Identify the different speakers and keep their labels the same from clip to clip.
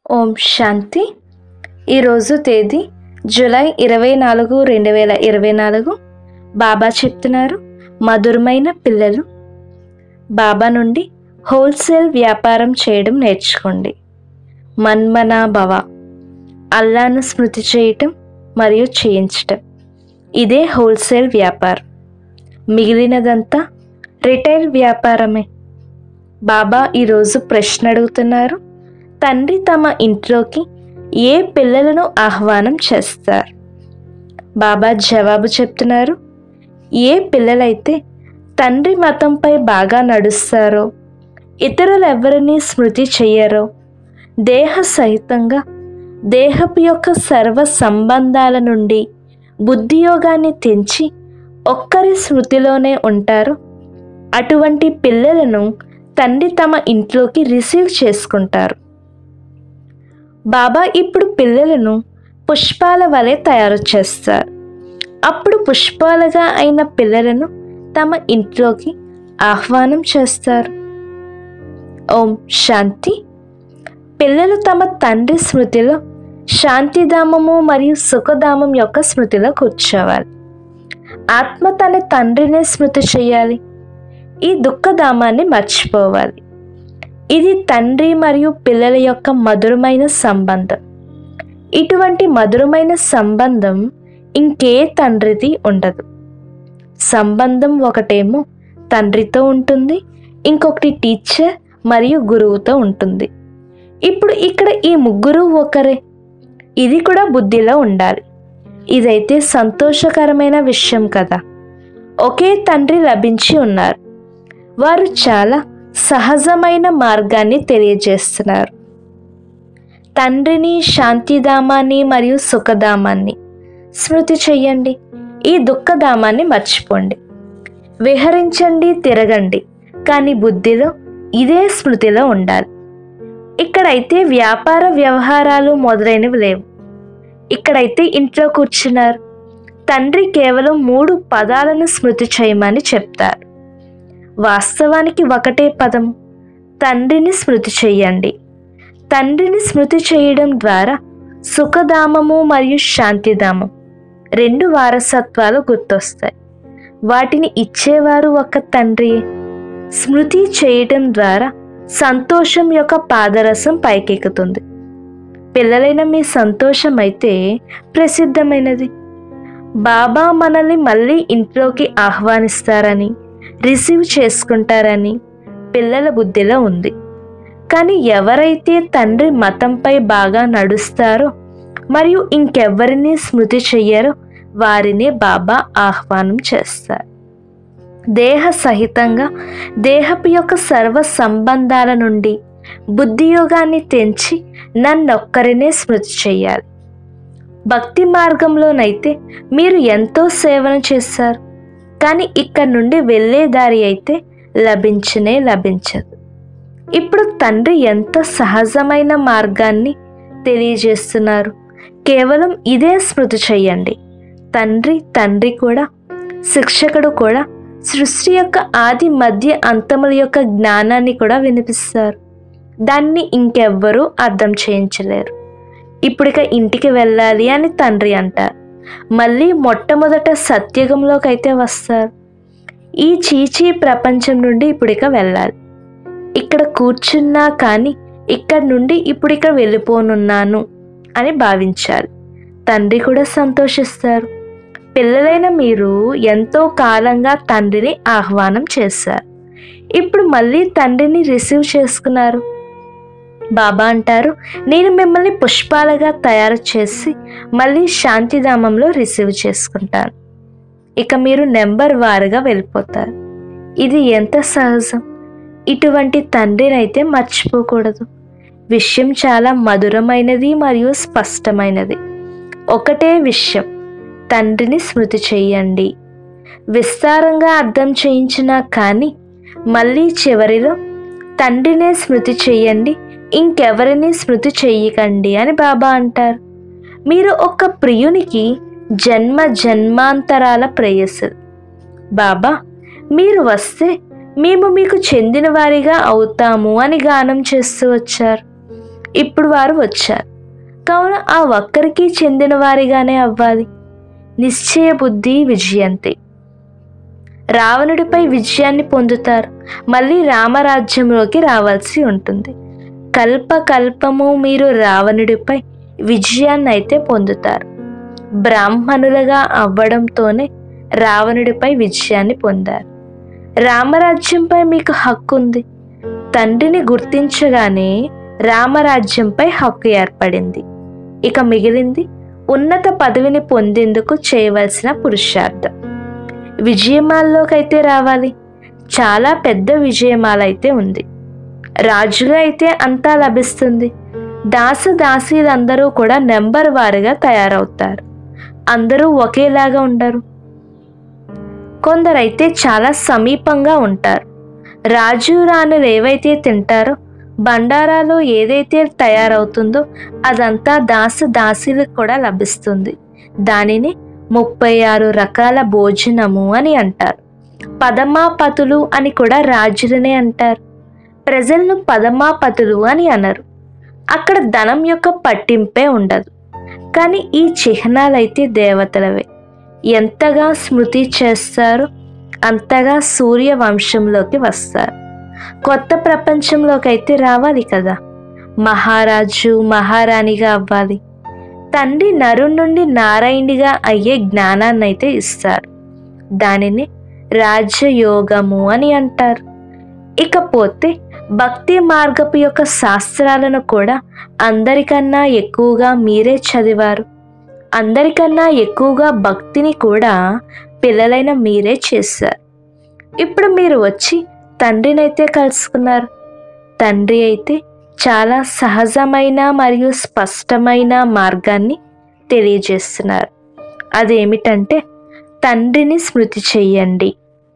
Speaker 1: ఓం శాంతి ఈరోజు తేదీ జూలై ఇరవై నాలుగు రెండు వేల ఇరవై నాలుగు బాబా చెప్తున్నారు మధురమైన పిల్లలు బాబా నుండి హోల్సేల్ వ్యాపారం చేయడం నేర్చుకోండి మన్మనా భవ అల్లాను స్మృతి చేయటం మరియు చేయించటం ఇదే హోల్సేల్ వ్యాపారం మిగిలినదంతా రిటైల్ వ్యాపారమే బాబా ఈరోజు ప్రశ్న అడుగుతున్నారు తండ్రి తమ ఇంట్లోకి ఏ పిల్లలను ఆహ్వానం చేస్తారు బాబా జవాబు చెప్తున్నారు ఏ పిల్లలైతే తండ్రి మతంపై బాగా నడుస్తారో ఇతరులు ఎవరిని స్మృతి చెయ్యరో దేహ సహితంగా దేహపు యొక్క సర్వ సంబంధాల నుండి బుద్ధియోగాన్ని తెంచి ఒక్కరి స్మృతిలోనే ఉంటారు అటువంటి పిల్లలను తండ్రి తమ ఇంట్లోకి రిసీవ్ చేసుకుంటారు బాబా ఇప్పుడు పిల్లలను పుష్పాల వలె తయారు చేస్తారు అప్పుడు పుష్పాలుగా అయిన పిల్లలను తమ ఇంట్లోకి ఆహ్వానం చేస్తారు ఓం శాంతి పిల్లలు తమ తండ్రి స్మృతిలో శాంతిధామము మరియు సుఖధామం యొక్క స్మృతిలో కూర్చోవాలి ఆత్మ తన తండ్రినే స్మృతి చేయాలి ఈ దుఃఖధామాన్ని మర్చిపోవాలి ఇది తండ్రి మరియు పిల్లల యొక్క మధురమైన సంబంధం ఇటువంటి మధురమైన సంబంధం ఇంకే తండ్రిది ఉండదు సంబంధం ఒకటేమో తండ్రితో ఉంటుంది ఇంకొకటి టీచర్ మరియు గురువుతో ఉంటుంది ఇప్పుడు ఇక్కడ ఈ ముగ్గురు ఒకరే ఇది కూడా బుద్ధిలో ఉండాలి ఇదైతే సంతోషకరమైన విషయం కదా ఒకే తండ్రి లభించి ఉన్నారు వారు చాలా సహజమైన మార్గాన్ని తెలియజేస్తున్నారు తండ్రిని శాంతిధామాన్ని మరియు సుఖధామాన్ని స్మృతి చెయ్యండి ఈ దుఃఖధామాన్ని మర్చిపోండి విహరించండి తిరగండి కానీ బుద్ధిలో ఇదే స్మృతిలో ఉండాలి ఇక్కడైతే వ్యాపార వ్యవహారాలు మొదలైనవి లేవు ఇక్కడైతే ఇంట్లో కూర్చున్నారు తండ్రి కేవలం మూడు పదాలను స్మృతి చేయమని చెప్తారు వాస్తవానికి ఒకటే పదం తండ్రిని స్మృతి చెయ్యండి తండ్రిని స్మృతి చేయడం ద్వారా సుఖధామము మరియు శాంతిధామం రెండు వారసత్వాలు గుర్తొస్తాయి వాటిని ఇచ్చేవారు ఒక తండ్రి స్మృతి చేయటం ద్వారా సంతోషం యొక్క పాదరసం పైకెక్కుతుంది పిల్లలైన మీ సంతోషం అయితే ప్రసిద్ధమైనది బాబా మనల్ని మళ్ళీ ఇంట్లోకి ఆహ్వానిస్తారని రిసీవ్ చేసుకుంటారని పిల్లల బుద్ధిలో ఉంది కానీ ఎవరైతే తండ్రి మతంపై బాగా నడుస్తారో మరియు ఇంకెవ్వరిని స్మృతి చెయ్యరో వారిని బాబా ఆహ్వానం చేస్తారు దేహ సహితంగా దేహపు యొక్క సర్వ సంబంధాల నుండి బుద్ధియోగాన్ని తెంచి నన్నొక్కరినే స్మృతి చెయ్యాలి భక్తి మార్గంలోనైతే మీరు ఎంతో సేవన చేస్తారు కానీ ఇక్కడ నుండి వెళ్ళే దారి అయితే లభించనే లభించదు ఇప్పుడు తండ్రి ఎంత సహజమైన మార్గాన్ని తెలియజేస్తున్నారు కేవలం ఇదే స్మృతి చెయ్యండి తండ్రి తండ్రి కూడా శిక్షకుడు కూడా సృష్టి యొక్క ఆది మధ్య అంతముల యొక్క జ్ఞానాన్ని కూడా వినిపిస్తారు దాన్ని ఇంకెవ్వరూ అర్థం చేయించలేరు ఇప్పుడిక ఇంటికి వెళ్ళాలి అని తండ్రి అంటారు మళ్ళీ మొట్టమొదట సత్యుగంలోకి అయితే వస్తారు ఈ చీచీ ప్రపంచం నుండి ఇప్పుడిక వెళ్ళాలి ఇక్కడ కూర్చున్నా కానీ ఇక్కడ నుండి ఇప్పుడు ఇక్కడ వెళ్ళిపోనున్నాను అని భావించాలి తండ్రి కూడా సంతోషిస్తారు పిల్లలైన మీరు ఎంతో కాలంగా తండ్రిని ఆహ్వానం చేశారు ఇప్పుడు మళ్ళీ తండ్రిని రిసీవ్ చేసుకున్నారు బాబా అంటారు నేను మిమ్మల్ని పుష్పాలుగా తయారు చేసి మళ్ళీ శాంతిధామంలో రిసీవ్ చేసుకుంటాను ఇక మీరు నెంబర్ వారుగా వెళ్ళిపోతారు ఇది ఎంత సహజం ఇటువంటి తండ్రినైతే మర్చిపోకూడదు విషయం చాలా మధురమైనది మరియు స్పష్టమైనది ఒకటే విషయం తండ్రిని స్మృతి చెయ్యండి విస్తారంగా అర్థం చేయించినా కానీ మళ్ళీ చివరిలో తండ్రినే స్మృతి చెయ్యండి ఇంకెవరిని స్మృతి చెయ్యకండి అని బాబా అంటారు మీరు ఒక ప్రియునికి జన్మ జన్మాంతరాల ప్రేయసులు బాబా మీరు వస్తే మేము మీకు చెందిన వారిగా అవుతాము అని గానం చేస్తూ వచ్చారు ఇప్పుడు వారు వచ్చారు కావున ఆ ఒక్కరికి చెందిన వారిగానే అవ్వాలి నిశ్చయ బుద్ధి విజయంతి రావణుడిపై విజయాన్ని పొందుతారు మళ్ళీ రామరాజ్యంలోకి రావాల్సి ఉంటుంది కల్ప కల్పము మీరు రావణుడిపై విజయాన్ని అయితే పొందుతారు బ్రాహ్మణులుగా అవ్వడంతోనే రావణుడిపై విజయాన్ని పొందారు రామరాజ్యంపై మీకు హక్కు ఉంది తండ్రిని గుర్తించగానే రామరాజ్యంపై హక్కు ఏర్పడింది ఇక మిగిలింది ఉన్నత పదవిని పొందేందుకు చేయవలసిన పురుషార్థం విజయమాలలోకైతే రావాలి చాలా పెద్ద విజయమాల అయితే ఉంది రాజుగా అయితే అంతా లభిస్తుంది దాస దాసీలందరూ కూడా నెంబర్ వారుగా తయారవుతారు అందరూ ఒకేలాగా ఉండరు కొందరైతే చాలా సమీపంగా ఉంటారు రాజు రాణులు ఏవైతే తింటారో బండారాలో ఏదైతే తయారవుతుందో అదంతా దాస దాసీలకు కూడా లభిస్తుంది దానిని ముప్పై ఆరు రకాల భోజనము అని అంటారు పదమాపతులు అని కూడా రాజులనే అంటారు ప్రజలను పదమాపతులు అని అనరు అక్కడ ధనం యొక్క పట్టింపే ఉండదు కానీ ఈ చిహ్నాలైతే దేవతలవే ఎంతగా స్మృతి చేస్తారో అంతగా సూర్య వంశంలోకి వస్తారు కొత్త ప్రపంచంలోకి అయితే రావాలి కదా మహారాజు మహారాణిగా అవ్వాలి తండ్రి నరు నుండి నారాయణిగా అయ్యే జ్ఞానాన్ని అయితే ఇస్తారు దానిని రాజయోగము అని అంటారు ఇకపోతే భక్తి మార్గపు యొక్క శాస్త్రాలను కూడా అందరికన్నా ఎక్కువగా మీరే చదివారు అందరికన్నా ఎక్కువగా భక్తిని కూడా పిల్లలైన మీరే చేశారు ఇప్పుడు మీరు వచ్చి తండ్రినైతే కలుసుకున్నారు తండ్రి అయితే చాలా సహజమైన మరియు స్పష్టమైన మార్గాన్ని తెలియజేస్తున్నారు అదేమిటంటే తండ్రిని స్మృతి చెయ్యండి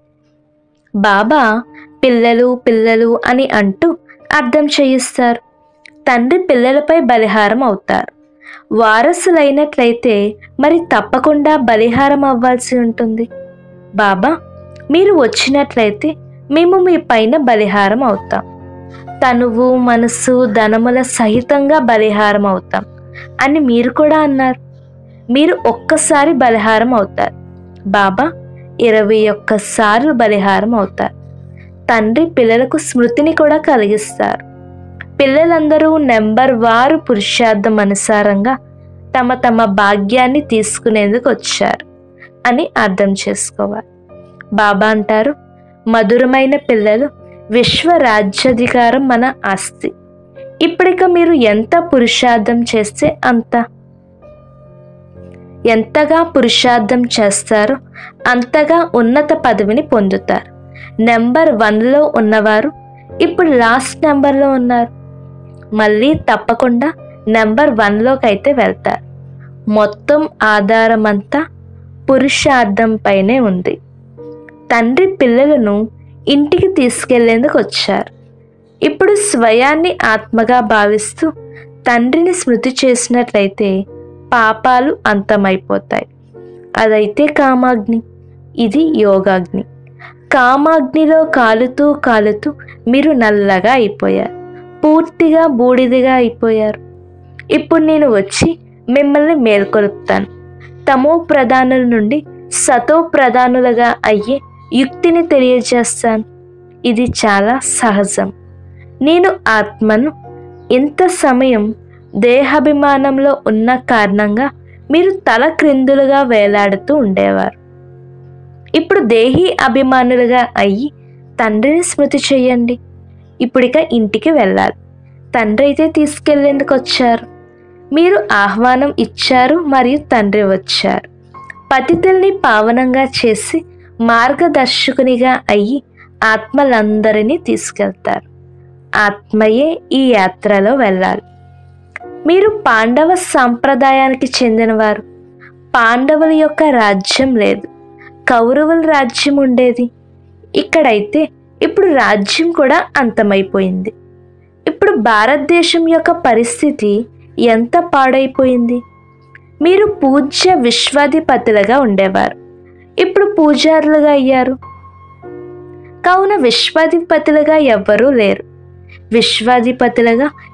Speaker 1: బాబా పిల్లలు పిల్లలు అని అంటూ అర్థం చేయిస్తారు తండ్రి పిల్లలపై బలిహారం అవుతారు వారసులైనట్లయితే మరి తప్పకుండా బలిహారం అవ్వాల్సి ఉంటుంది బాబా మీరు వచ్చినట్లయితే మేము మీ పైన బలిహారం అవుతాం తనువు మనస్సు ధనముల సహితంగా బలిహారం అవుతాం అని మీరు కూడా అన్నారు మీరు ఒక్కసారి బలిహారం అవుతారు బాబా ఇరవై ఒక్కసార్లు బలిహారం అవుతారు తండ్రి పిల్లలకు స్మృతిని కూడా కలిగిస్తారు పిల్లలందరూ నెంబర్ వారు పురుషార్థం అనుసారంగా తమ తమ భాగ్యాన్ని తీసుకునేందుకు వచ్చారు అని అర్థం చేసుకోవాలి బాబా అంటారు మధురమైన పిల్లలు విశ్వ రాజ్యాధికారం మన ఆస్తి ఇప్పటిక మీరు ఎంత పురుషార్థం చేస్తే అంత ఎంతగా పురుషార్థం చేస్తారో అంతగా ఉన్నత పదవిని పొందుతారు నెంబర్ వన్లో ఉన్నవారు ఇప్పుడు లాస్ట్ నెంబర్లో ఉన్నారు మళ్ళీ తప్పకుండా నెంబర్ వన్లోకి అయితే వెళ్తారు మొత్తం ఆధారం అంతా పురుషార్థం పైనే ఉంది తండ్రి పిల్లలను ఇంటికి తీసుకెళ్లేందుకు వచ్చారు ఇప్పుడు స్వయాన్ని ఆత్మగా భావిస్తూ తండ్రిని స్మృతి చేసినట్లయితే పాపాలు అంతమైపోతాయి అదైతే కామాగ్ని ఇది యోగాగ్ని కామాగ్నిలో కాలుతూ కాలుతూ మీరు నల్లగా అయిపోయారు పూర్తిగా బూడిదిగా అయిపోయారు ఇప్పుడు నేను వచ్చి మిమ్మల్ని మేల్కొలుపుతాను తమో ప్రధానుల నుండి సతో ప్రధానులుగా అయ్యే యుక్తిని తెలియజేస్తాను ఇది చాలా సహజం నేను ఆత్మను ఇంత సమయం దేహాభిమానంలో ఉన్న కారణంగా మీరు తల క్రిందులుగా వేలాడుతూ ఉండేవారు ఇప్పుడు దేహి అభిమానులుగా అయ్యి తండ్రిని స్మృతి చేయండి ఇప్పుడిక ఇంటికి వెళ్ళాలి తండ్రి అయితే తీసుకెళ్లేందుకు వచ్చారు మీరు ఆహ్వానం ఇచ్చారు మరియు తండ్రి వచ్చారు పతితుల్ని పావనంగా చేసి మార్గదర్శకునిగా అయ్యి ఆత్మలందరినీ తీసుకెళ్తారు ఆత్మయే ఈ యాత్రలో వెళ్ళాలి మీరు పాండవ సాంప్రదాయానికి చెందినవారు పాండవుల యొక్క రాజ్యం లేదు కౌరవుల రాజ్యం ఉండేది ఇక్కడైతే ఇప్పుడు రాజ్యం కూడా అంతమైపోయింది ఇప్పుడు భారతదేశం యొక్క పరిస్థితి ఎంత పాడైపోయింది మీరు పూజ్య విశ్వాధిపతులుగా ఉండేవారు ఇప్పుడు పూజారులుగా అయ్యారు కావున విశ్వాధిపతులుగా ఎవ్వరూ లేరు విశ్వాధిపతులుగా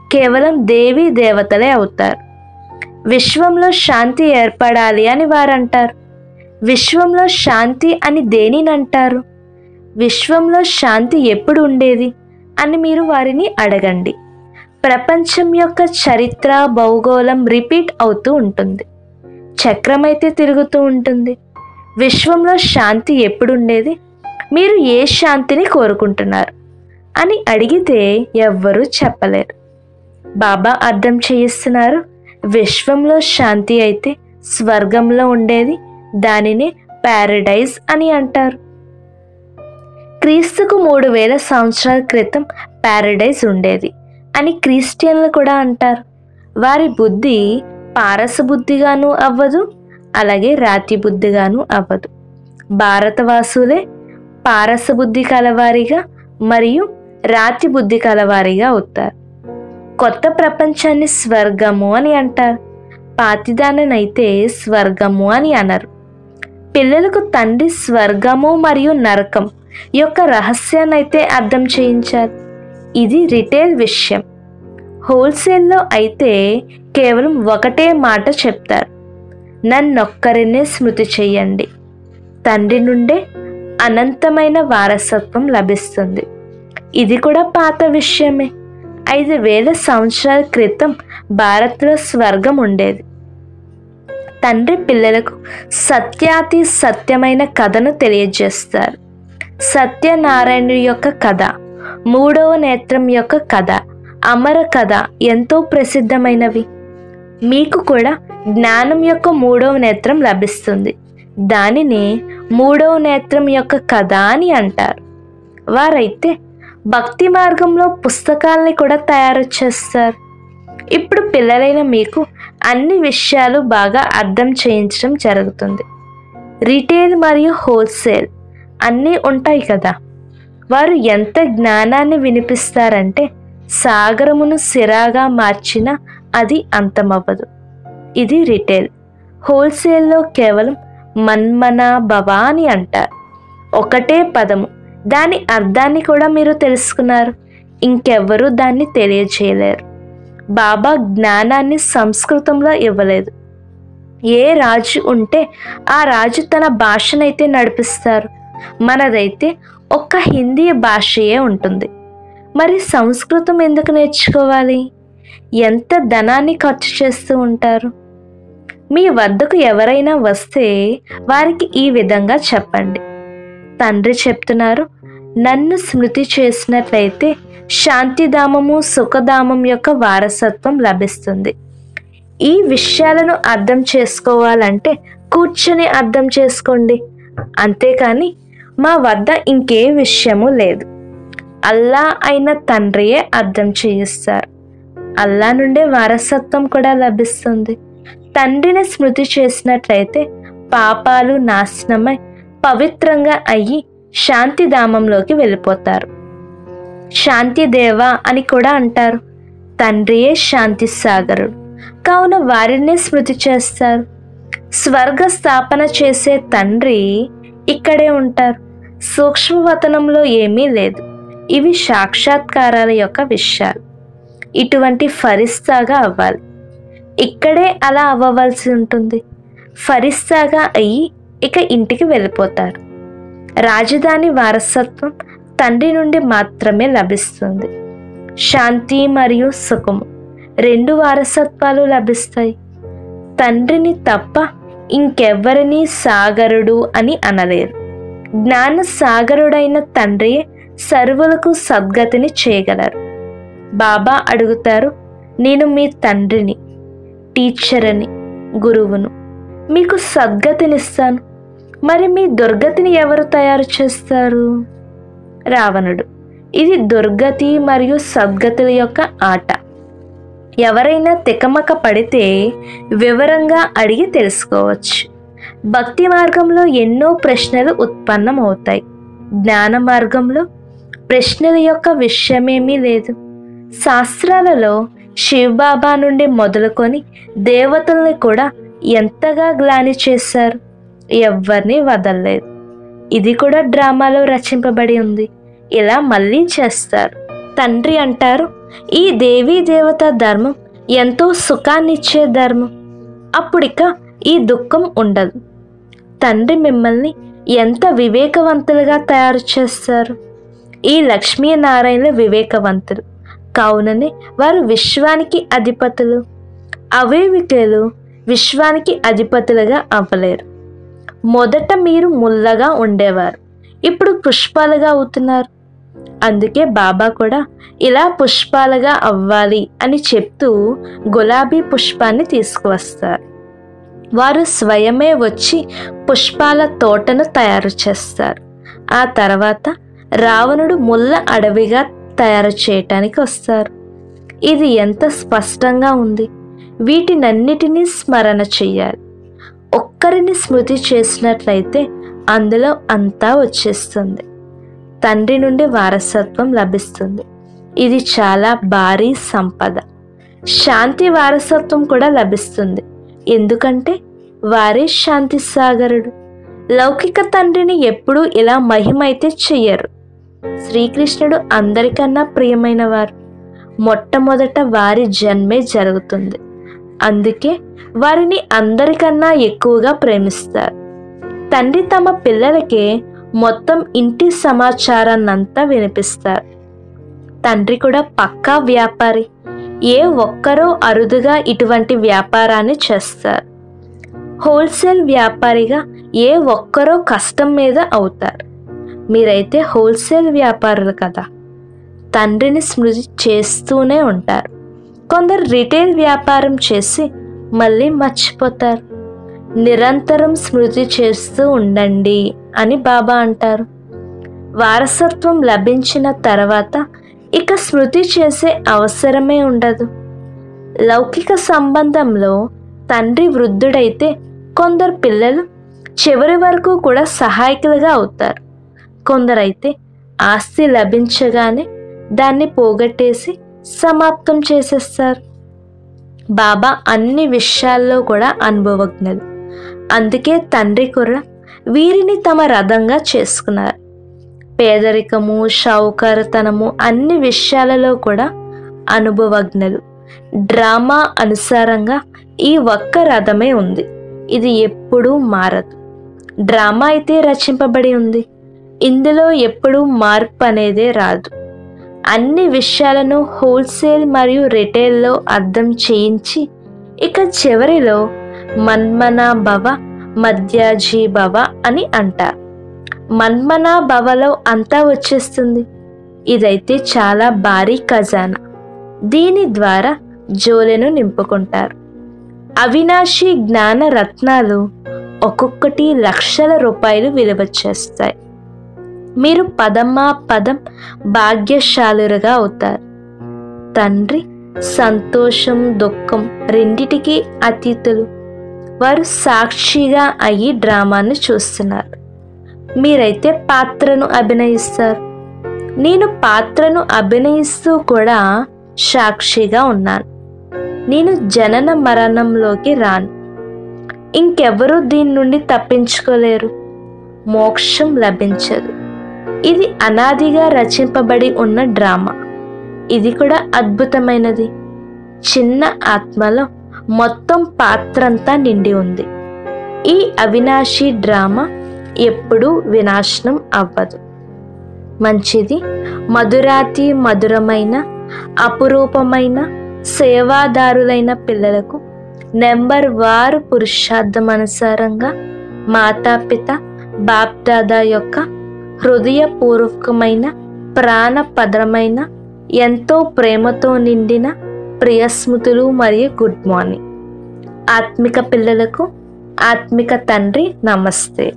Speaker 1: కేవలం దేవీ దేవతలే అవుతారు విశ్వంలో శాంతి ఏర్పడాలి అని వారు అంటారు విశ్వంలో శాంతి అని దేనిని అంటారు విశ్వంలో శాంతి ఎప్పుడు ఉండేది అని మీరు వారిని అడగండి ప్రపంచం యొక్క చరిత్ర భౌగోళం రిపీట్ అవుతూ ఉంటుంది చక్రం అయితే తిరుగుతూ ఉంటుంది విశ్వంలో శాంతి ఎప్పుడు ఉండేది మీరు ఏ శాంతిని కోరుకుంటున్నారు అని అడిగితే ఎవ్వరూ చెప్పలేరు బాబా అర్థం చేయిస్తున్నారు విశ్వంలో శాంతి అయితే స్వర్గంలో ఉండేది దానిని ప్యారడైజ్ అని అంటారు క్రీస్తుకు మూడు వేల సంవత్సరాల క్రితం ప్యారడైజ్ ఉండేది అని క్రిస్టియన్లు కూడా అంటారు వారి బుద్ధి పారస బుద్ధిగాను అవ్వదు అలాగే రాతి బుద్ధిగాను అవ్వదు భారతవాసులే పారస బుద్ధి కలవారిగా మరియు రాతి బుద్ధి కలవారిగా అవుతారు కొత్త ప్రపంచాన్ని స్వర్గము అని అంటారు పాతిదాననైతే స్వర్గము అని అనరు పిల్లలకు తండ్రి స్వర్గము మరియు నరకం యొక్క రహస్యాన్నైతే అర్థం చేయించారు ఇది రిటైల్ విషయం హోల్సేల్లో అయితే కేవలం ఒకటే మాట చెప్తారు నన్నొక్కరినే స్మృతి చెయ్యండి తండ్రి నుండే అనంతమైన వారసత్వం లభిస్తుంది ఇది కూడా పాత విషయమే ఐదు వేల సంవత్సరాల క్రితం భారత్లో స్వర్గం ఉండేది తండ్రి పిల్లలకు సత్యాతి సత్యమైన కథను తెలియజేస్తారు సత్యనారాయణుడి యొక్క కథ మూడవ నేత్రం యొక్క కథ అమర కథ ఎంతో ప్రసిద్ధమైనవి మీకు కూడా జ్ఞానం యొక్క మూడవ నేత్రం లభిస్తుంది దానిని మూడవ నేత్రం యొక్క కథ అని అంటారు వారైతే భక్తి మార్గంలో పుస్తకాలని కూడా తయారు చేస్తారు ఇప్పుడు పిల్లలైన మీకు అన్ని విషయాలు బాగా అర్థం చేయించడం జరుగుతుంది రిటైల్ మరియు హోల్సేల్ అన్నీ ఉంటాయి కదా వారు ఎంత జ్ఞానాన్ని వినిపిస్తారంటే సాగరమును సిరాగా మార్చిన అది అంతమవ్వదు ఇది రిటైల్ హోల్సేల్లో కేవలం మన్మన భవ అని అంటారు ఒకటే పదము దాని అర్థాన్ని కూడా మీరు తెలుసుకున్నారు ఇంకెవ్వరూ దాన్ని తెలియజేయలేరు బాబా జ్ఞానాన్ని సంస్కృతంలో ఇవ్వలేదు ఏ రాజు ఉంటే ఆ రాజు తన భాషనైతే నడిపిస్తారు మనదైతే ఒక్క హిందీ భాషయే ఉంటుంది మరి సంస్కృతం ఎందుకు నేర్చుకోవాలి ఎంత ధనాన్ని ఖర్చు చేస్తూ ఉంటారు మీ వద్దకు ఎవరైనా వస్తే వారికి ఈ విధంగా చెప్పండి తండ్రి చెప్తున్నారు నన్ను స్మృతి చేసినట్లయితే శాంతిధామము సుఖధామం యొక్క వారసత్వం లభిస్తుంది ఈ విషయాలను అర్థం చేసుకోవాలంటే కూర్చొని అర్థం చేసుకోండి అంతేకాని మా వద్ద ఇంకే విషయము లేదు అల్లా అయిన తండ్రియే అర్థం చేయిస్తారు అల్లా నుండే వారసత్వం కూడా లభిస్తుంది తండ్రిని స్మృతి చేసినట్లయితే పాపాలు నాశనమై పవిత్రంగా అయ్యి శాంతిధామంలోకి వెళ్ళిపోతారు శాంతి దేవ అని కూడా అంటారు తండ్రియే శాంతి సాగరుడు కావున వారినే స్మృతి చేస్తారు స్వర్గ స్థాపన చేసే తండ్రి ఇక్కడే ఉంటారు సూక్ష్మవతనంలో ఏమీ లేదు ఇవి సాక్షాత్కారాల యొక్క విషయాలు ఇటువంటి ఫరిస్తాగా అవ్వాలి ఇక్కడే అలా అవ్వవలసి ఉంటుంది ఫరిస్తాగా అయ్యి ఇక ఇంటికి వెళ్ళిపోతారు రాజధాని వారసత్వం తండ్రి నుండి మాత్రమే లభిస్తుంది శాంతి మరియు సుఖము రెండు వారసత్వాలు లభిస్తాయి తండ్రిని తప్ప ఇంకెవ్వరిని సాగరుడు అని అనలేరు జ్ఞాన సాగరుడైన తండ్రియే సర్వులకు సద్గతిని చేయగలరు బాబా అడుగుతారు నేను మీ తండ్రిని టీచర్ అని గురువును మీకు సద్గతినిస్తాను మరి మీ దుర్గతిని ఎవరు తయారు చేస్తారు రావణుడు ఇది దుర్గతి మరియు సద్గతుల యొక్క ఆట ఎవరైనా తికమక పడితే వివరంగా అడిగి తెలుసుకోవచ్చు భక్తి మార్గంలో ఎన్నో ప్రశ్నలు ఉత్పన్నమవుతాయి జ్ఞాన మార్గంలో ప్రశ్నల యొక్క విషయమేమీ లేదు శాస్త్రాలలో శివబాబా నుండి మొదలుకొని దేవతల్ని కూడా ఎంతగా గ్లాని చేశారు ఎవ్వరిని వదలలేదు ఇది కూడా డ్రామాలో రచింపబడి ఉంది ఇలా మళ్ళీ చేస్తారు తండ్రి అంటారు ఈ దేవీ దేవత ధర్మం ఎంతో సుఖాన్నిచ్చే ధర్మం అప్పుడిక ఈ దుఃఖం ఉండదు తండ్రి మిమ్మల్ని ఎంత వివేకవంతులుగా తయారు చేస్తారు ఈ లక్ష్మీనారాయణులు వివేకవంతులు కావుననే వారు విశ్వానికి అధిపతులు అవేవికలు విశ్వానికి అధిపతులుగా అవ్వలేరు మొదట మీరు ముల్లగా ఉండేవారు ఇప్పుడు పుష్పాలుగా అవుతున్నారు అందుకే బాబా కూడా ఇలా పుష్పాలుగా అవ్వాలి అని చెప్తూ గులాబీ పుష్పాన్ని తీసుకువస్తారు వారు స్వయమే వచ్చి పుష్పాల తోటను తయారు చేస్తారు ఆ తర్వాత రావణుడు ముల్ల అడవిగా తయారు చేయటానికి వస్తారు ఇది ఎంత స్పష్టంగా ఉంది వీటినన్నిటినీ స్మరణ చెయ్యాలి ఒక్కరిని స్మృతి చేసినట్లయితే అందులో అంతా వచ్చేస్తుంది తండ్రి నుండి వారసత్వం లభిస్తుంది ఇది చాలా భారీ సంపద శాంతి వారసత్వం కూడా లభిస్తుంది ఎందుకంటే వారే శాంతి సాగరుడు లౌకిక తండ్రిని ఎప్పుడూ ఇలా మహిమైతే చెయ్యరు శ్రీకృష్ణుడు అందరికన్నా ప్రియమైన వారు మొట్టమొదట వారి జన్మే జరుగుతుంది అందుకే వారిని అందరికన్నా ఎక్కువగా ప్రేమిస్తారు తండ్రి తమ పిల్లలకే మొత్తం ఇంటి సమాచారాన్నంతా వినిపిస్తారు తండ్రి కూడా పక్కా వ్యాపారి ఏ ఒక్కరో అరుదుగా ఇటువంటి వ్యాపారాన్ని చేస్తారు హోల్సేల్ వ్యాపారిగా ఏ ఒక్కరో కష్టం మీద అవుతారు మీరైతే హోల్సేల్ వ్యాపారులు కదా తండ్రిని స్మృతి చేస్తూనే ఉంటారు కొందరు రిటైల్ వ్యాపారం చేసి మళ్ళీ మర్చిపోతారు నిరంతరం స్మృతి చేస్తూ ఉండండి అని బాబా అంటారు వారసత్వం లభించిన తర్వాత ఇక స్మృతి చేసే అవసరమే ఉండదు లౌకిక సంబంధంలో తండ్రి వృద్ధుడైతే కొందరు పిల్లలు చివరి వరకు కూడా సహాయకులుగా అవుతారు కొందరైతే ఆస్తి లభించగానే దాన్ని పోగొట్టేసి సమాప్తం చేసేస్తారు బాబా అన్ని విషయాల్లో కూడా అనుభవజ్ఞులు అందుకే తండ్రి కూడా వీరిని తమ రథంగా చేసుకున్నారు పేదరికము షౌకరతనము అన్ని విషయాలలో కూడా అనుభవజ్ఞులు డ్రామా అనుసారంగా ఈ ఒక్క రథమే ఉంది ఇది ఎప్పుడూ మారదు డ్రామా అయితే రచింపబడి ఉంది ఇందులో ఎప్పుడూ మార్పు అనేదే రాదు అన్ని విషయాలను హోల్సేల్ మరియు రిటైల్లో అర్థం చేయించి ఇక చివరిలో మన్మనా భవ మధ్యాజీ భవ అని అంటారు మన్మనా భవలో అంతా వచ్చేస్తుంది ఇదైతే చాలా భారీ ఖజానా దీని ద్వారా జోలెను నింపుకుంటారు అవినాశి జ్ఞాన రత్నాలు ఒక్కొక్కటి లక్షల రూపాయలు విలువ చేస్తాయి మీరు పదమ్మా పదం భాగ్యశాలురుగా అవుతారు తండ్రి సంతోషం దుఃఖం రెండిటికి అతీతులు వారు సాక్షిగా అయ్యి డ్రామాను చూస్తున్నారు మీరైతే పాత్రను అభినయిస్తారు నేను పాత్రను అభినయిస్తూ కూడా సాక్షిగా ఉన్నాను నేను జనన మరణంలోకి రాను ఇంకెవరూ దీని నుండి తప్పించుకోలేరు మోక్షం లభించదు ఇది అనాదిగా రచింపబడి ఉన్న డ్రామా ఇది కూడా అద్భుతమైనది చిన్న ఆత్మలో మొత్తం పాత్రంతా నిండి ఉంది ఈ అవినాశి డ్రామా ఎప్పుడూ వినాశనం అవ్వదు మంచిది మధురాతి మధురమైన అపురూపమైన సేవాదారులైన పిల్లలకు నెంబర్ వారు పురుషార్థం అనుసారంగా మాతాపిత బాప్దాదా యొక్క హృదయపూర్వకమైన ప్రాణపదరమైన ఎంతో ప్రేమతో నిండిన ప్రియస్మృతులు మరియు గుడ్ మార్నింగ్ ఆత్మిక పిల్లలకు ఆత్మిక తండ్రి నమస్తే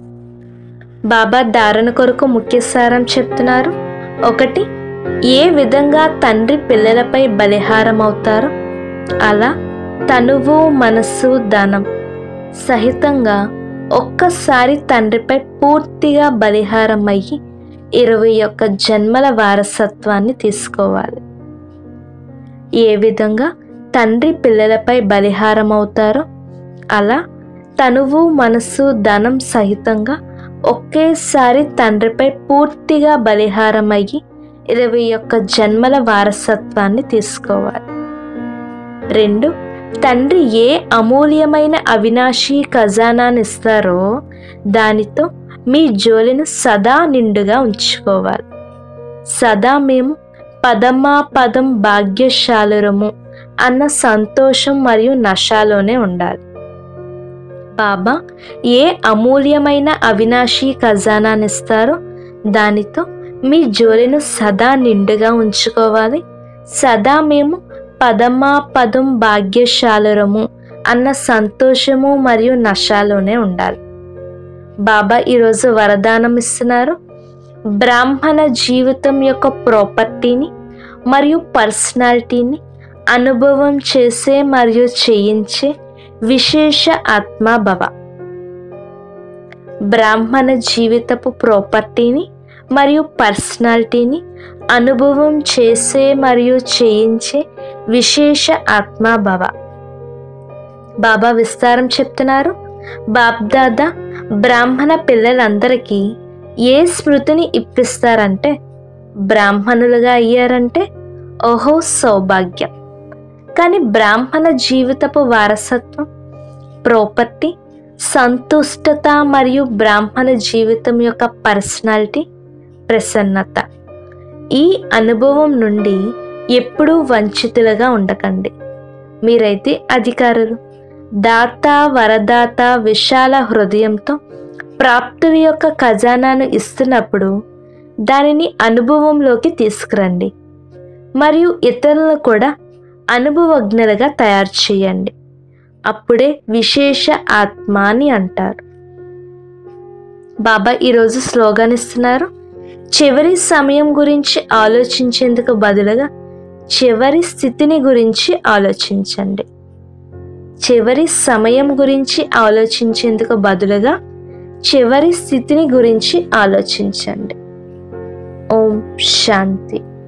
Speaker 1: బాబా ధారణ కొరకు ముఖ్య సారం చెప్తున్నారు ఒకటి ఏ విధంగా తండ్రి పిల్లలపై బలిహారం అవుతారో అలా తనువు మనస్సు ధనం సహితంగా ఒక్కసారి తండ్రిపై పూర్తిగా బలిహారం అయ్యి ఇరవై ఒక్క జన్మల వారసత్వాన్ని తీసుకోవాలి ఏ విధంగా తండ్రి పిల్లలపై బలిహారం అవుతారో అలా తనువు మనస్సు ధనం సహితంగా ఒకేసారి తండ్రిపై పూర్తిగా బలిహారం అయ్యి ఇరవై ఒక్క జన్మల వారసత్వాన్ని తీసుకోవాలి రెండు తండ్రి ఏ అమూల్యమైన అవినాశి ఖజానాన్ని ఇస్తారో దానితో మీ జోలిను సదా నిండుగా ఉంచుకోవాలి సదా మేము పదమా పదం భాగ్యశాలురము అన్న సంతోషం మరియు నషాలోనే ఉండాలి బాబా ఏ అమూల్యమైన అవినాశి ఖజానాన్ని ఇస్తారో దానితో మీ జోలిను సదా నిండుగా ఉంచుకోవాలి సదా మేము పదమా పదం భాగ్యశాలురము అన్న సంతోషము మరియు నషాలోనే ఉండాలి బాబా ఈరోజు వరదానం ఇస్తున్నారు బ్రాహ్మణ జీవితం యొక్క ప్రాపర్టీని మరియు పర్సనాలిటీని అనుభవం చేసే మరియు చేయించే విశేష ఆత్మాభవ బ్రాహ్మణ జీవితపు ప్రాపర్టీని మరియు పర్సనాలిటీని అనుభవం చేసే మరియు చేయించే విశేష ఆత్మాభవ బాబా విస్తారం చెప్తున్నారు బాబ్దాదా బ్రాహ్మణ పిల్లలందరికీ ఏ స్మృతిని ఇప్పిస్తారంటే బ్రాహ్మణులుగా అయ్యారంటే ఓహో సౌభాగ్యం కానీ బ్రాహ్మణ జీవితపు వారసత్వం ప్రాపర్టీ సంతుష్టత మరియు బ్రాహ్మణ జీవితం యొక్క పర్సనాలిటీ ప్రసన్నత ఈ అనుభవం నుండి ఎప్పుడూ వంచితులుగా ఉండకండి మీరైతే అధికారులు దాత వరదాత విశాల హృదయంతో ప్రాప్తుల యొక్క ఖజానాను ఇస్తున్నప్పుడు దానిని అనుభవంలోకి తీసుకురండి మరియు ఇతరులను కూడా అనుభవజ్ఞులుగా తయారు చేయండి అప్పుడే విశేష ఆత్మ అని అంటారు బాబా ఈరోజు స్లోగన్ ఇస్తున్నారు చివరి సమయం గురించి ఆలోచించేందుకు బదులుగా చివరి స్థితిని గురించి ఆలోచించండి చివరి సమయం గురించి ఆలోచించేందుకు బదులుగా చివరి స్థితిని గురించి ఆలోచించండి ఓం శాంతి